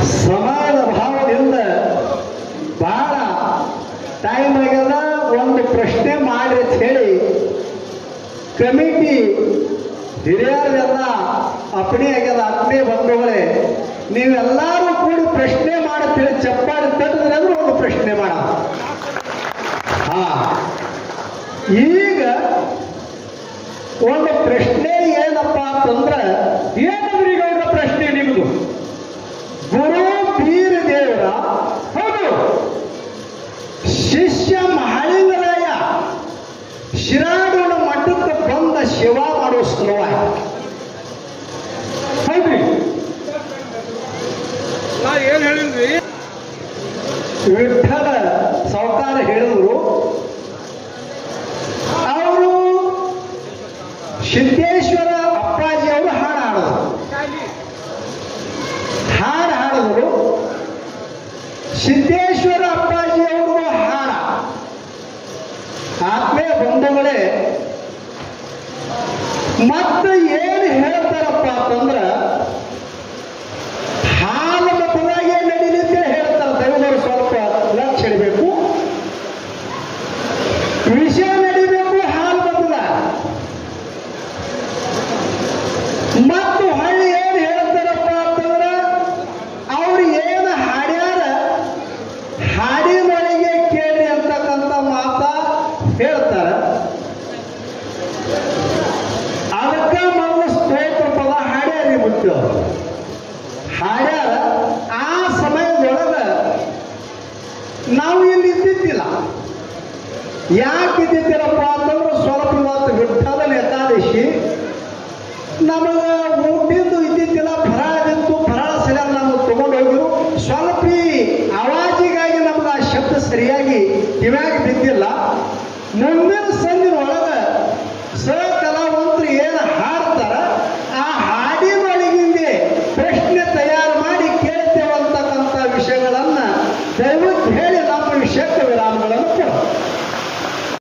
ಸಮಾನ ಭಾವದಿಂದ ಬಹಳ ಟೈಮ್ ಆಗ್ಯದ ಒಂದು ಪ್ರಶ್ನೆ ಮಾಡಿ ಅಂತ ಹೇಳಿ ಕಮಿಟಿ ಹಿರಿಯರೆಲ್ಲ ಅಪ್ಪಣೆ ಆಗ್ಯದ ಅಪ್ಪಣೆ ಬಂಧುಗಳೇ ನೀವೆಲ್ಲರೂ ಕೂಡಿ ಪ್ರಶ್ನೆ ಮಾಡತ್ತೇಳಿ ಚಪ್ಪಾಡಿ ತಟ್ಟಿದ್ರೆ ಅಂದ್ರೆ ಒಂದು ಪ್ರಶ್ನೆ ಮಾಡ ಹಾ ಈಗ ಒಂದು ಪ್ರಶ್ನೆ ಏನಪ್ಪ ಅಂತಂದ್ರೆ ಏನಂದ್ರೆ ಈಗ ಒಂದು ಪ್ರಶ್ನೆ ನಿಮ್ದು ಗುರು ಬೀರ ದೇವರ ಹೌದು ಶಿಷ್ಯ ಮಹಾಲಿಂಗರಾಯ ಶಿರಾಡೋಣ ಮಠಕ್ಕೆ ಬಂದ ಶಿವ ಮಾಡುವ ಸಲುವಾಗಿ ಹೌದ್ರಿ ನಾ ಏನ್ ಹೇಳಿನ್ರಿ ವಿಠಲ ಸಾವುಕಾರ ಹೇಳಿದ್ರು ಅವರು ಸಿದ್ದೇಶ್ವರ ಅಪ್ಪಾಜಿ ಅವರು ಹಾಡು ಹಾಡಿದ್ರು ಹಾಡು ಹಾಡಿದ್ರು ಸಿದ್ದೇಶ್ವರ ಅಪ್ಪಾಜಿ ಅವರು ಹಾಡ ಆತ್ಮೀಯ ಬಂಧುಗಳೇ ಮತ್ತೆ ಏನು ಹೇಳ್ತಾರಪ್ಪ ಅಂತಂದ್ರ ಹಾಲು ಮತದಾಗೆ ನಡೀಲಿಕ್ಕೆ ಹೇಳ್ತಾರೆ ದೈವವರು ಸ್ವಲ್ಪ ಲಕ್ಷ ಇಡಬೇಕು ವಿಷಯ ನಡಿಬೇಕು ಹಾಲು ಮತದ ಮತ್ತು ಹಳ್ಳಿ ಏನು ಹೇಳ್ತಾರಪ್ಪ ಅಂತಂದ್ರ ಅವ್ರು ಏನು ಹಾಡ್ಯಾರ ಹಾಡಿನೊಳಗೆ ಕೇಳಿ ಅಂತಕ್ಕಂಥ ಮಾತ ಹೇಳ್ತಾರ ಅದಕ್ಕೆ ಮೊದಲು ಸ್ತೋತ್ರ ಪದ ಹಾಡ್ಯಾರಿ ಮುಖ್ಯ ಹಾಡ್ಯಾರ ಆ ಸಮಯದೊಳಗ ನಾವು ಇಲ್ಲಿ ಇದ್ದಿದ್ದಿಲ್ಲ ಯಾಕೆ ಇದ್ದಿದ್ದಿಲ್ಲಪ್ಪ ಅಂತಂದ್ರೆ ಸ್ವಲ್ಪ ಇವತ್ತು ವಿಠಲನ ಏಕಾದಶಿ ನಮಗ ಊಟಿದ್ದು ಇದ್ದಿದ್ದಿಲ್ಲ ಫರಾಳದಿತ್ತು ಫರಾಳ ಸರಿಯಾಗಿ ನಾವು ತಗೊಂಡು ಹೋಗಿರು ಸ್ವಲ್ಪ ಈ ಆವಾಜಿಗಾಗಿ ನಮ್ಗೆ ಆ ಶಬ್ದ ಸರಿಯಾಗಿ ಕಿವ್ಯಾಗ ಬಿದ್ದಿಲ್ಲ ಮುಂದಿನ ಸಂದಿನ ಒಳಗ ಸ ಕಲಾವಂತರು ಏನು ಹಾಡ್ತಾರ ಆ ಹಾಡಿನೊಳಗಿಂದೆ ಪ್ರಶ್ನೆ ತಯಾರು ಮಾಡಿ ಕೇಳ್ತೇವಂತಕ್ಕಂಥ ವಿಷಯಗಳನ್ನ ದಯವಿಟ್ಟು